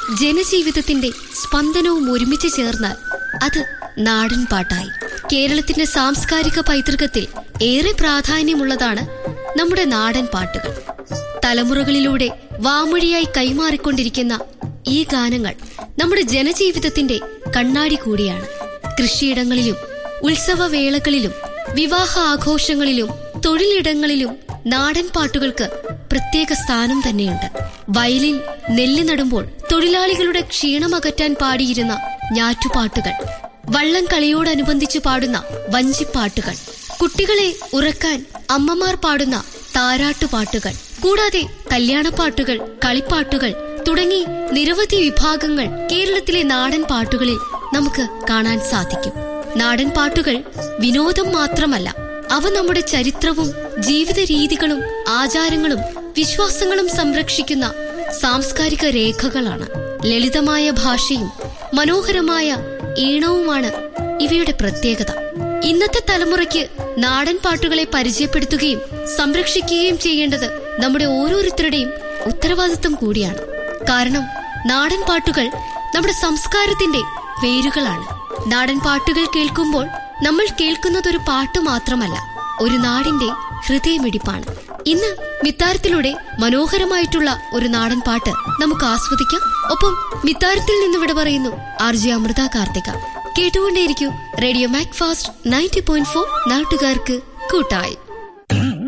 ജനജീവിതത്തിന്റെ സ്പന്ദനവും ഒരുമിച്ച് ചേർന്നാൽ അത് നാടൻ പാട്ടായി കേരളത്തിന്റെ സാംസ്കാരിക പൈതൃകത്തിൽ ഏറെ പ്രാധാന്യമുള്ളതാണ് നമ്മുടെ നാടൻ പാട്ടുകൾ തലമുറകളിലൂടെ വാമൊഴിയായി കൈമാറിക്കൊണ്ടിരിക്കുന്ന ഈ ഗാനങ്ങൾ നമ്മുടെ ജനജീവിതത്തിന്റെ കണ്ണാടി കൂടിയാണ് കൃഷിയിടങ്ങളിലും ഉത്സവവേളകളിലും വിവാഹ ആഘോഷങ്ങളിലും തൊഴിലിടങ്ങളിലും നാടൻ പാട്ടുകൾക്ക് പ്രത്യേക സ്ഥാനം തന്നെയുണ്ട് വയലിൽ നെല്ല് നടുമ്പോൾ തൊഴിലാളികളുടെ ക്ഷീണമകറ്റാൻ പാടിയിരുന്ന ഞാറ്റുപാട്ടുകൾ വള്ളം കളിയോടനുബന്ധിച്ച് പാടുന്ന വഞ്ചിപ്പാട്ടുകൾ കുട്ടികളെ ഉറക്കാൻ അമ്മമാർ പാടുന്ന താരാട്ടുപാട്ടുകൾ കൂടാതെ കല്യാണപ്പാട്ടുകൾ കളിപ്പാട്ടുകൾ തുടങ്ങി നിരവധി വിഭാഗങ്ങൾ കേരളത്തിലെ നാടൻ പാട്ടുകളിൽ നമുക്ക് കാണാൻ സാധിക്കും നാടൻ പാട്ടുകൾ വിനോദം മാത്രമല്ല അവ നമ്മുടെ ചരിത്രവും ജീവിത രീതികളും ആചാരങ്ങളും വിശ്വാസങ്ങളും സംരക്ഷിക്കുന്ന സാംസ്കാരിക രേഖകളാണ് ലളിതമായ ഭാഷയും മനോഹരമായ ഈണവുമാണ് ഇവയുടെ പ്രത്യേകത ഇന്നത്തെ തലമുറയ്ക്ക് നാടൻ പാട്ടുകളെ പരിചയപ്പെടുത്തുകയും സംരക്ഷിക്കുകയും ചെയ്യേണ്ടത് നമ്മുടെ ഓരോരുത്തരുടെയും ഉത്തരവാദിത്വം കൂടിയാണ് കാരണം നാടൻ പാട്ടുകൾ നമ്മുടെ സംസ്കാരത്തിന്റെ വേരുകളാണ് നാടൻ പാട്ടുകൾ കേൾക്കുമ്പോൾ നമ്മൾ കേൾക്കുന്നത് ഒരു പാട്ട് മാത്രമല്ല ഒരു നാടിന്റെ ഹൃദയമിടിപ്പാണ് ഇന്ന് മിത്താരത്തിലൂടെ മനോഹരമായിട്ടുള്ള ഒരു നാടൻ പാട്ട് നമുക്ക് ആസ്വദിക്കാം ഒപ്പം മിത്താരത്തിൽ നിന്ന് ഇവിടെ പറയുന്നു ആർ ജെ അമൃത കാർത്തിക കേട്ടുകൊണ്ടേയിരിക്കൂ radio MACFAST ninety point four നാട്ടുകാർക്ക് കൂട്ടായി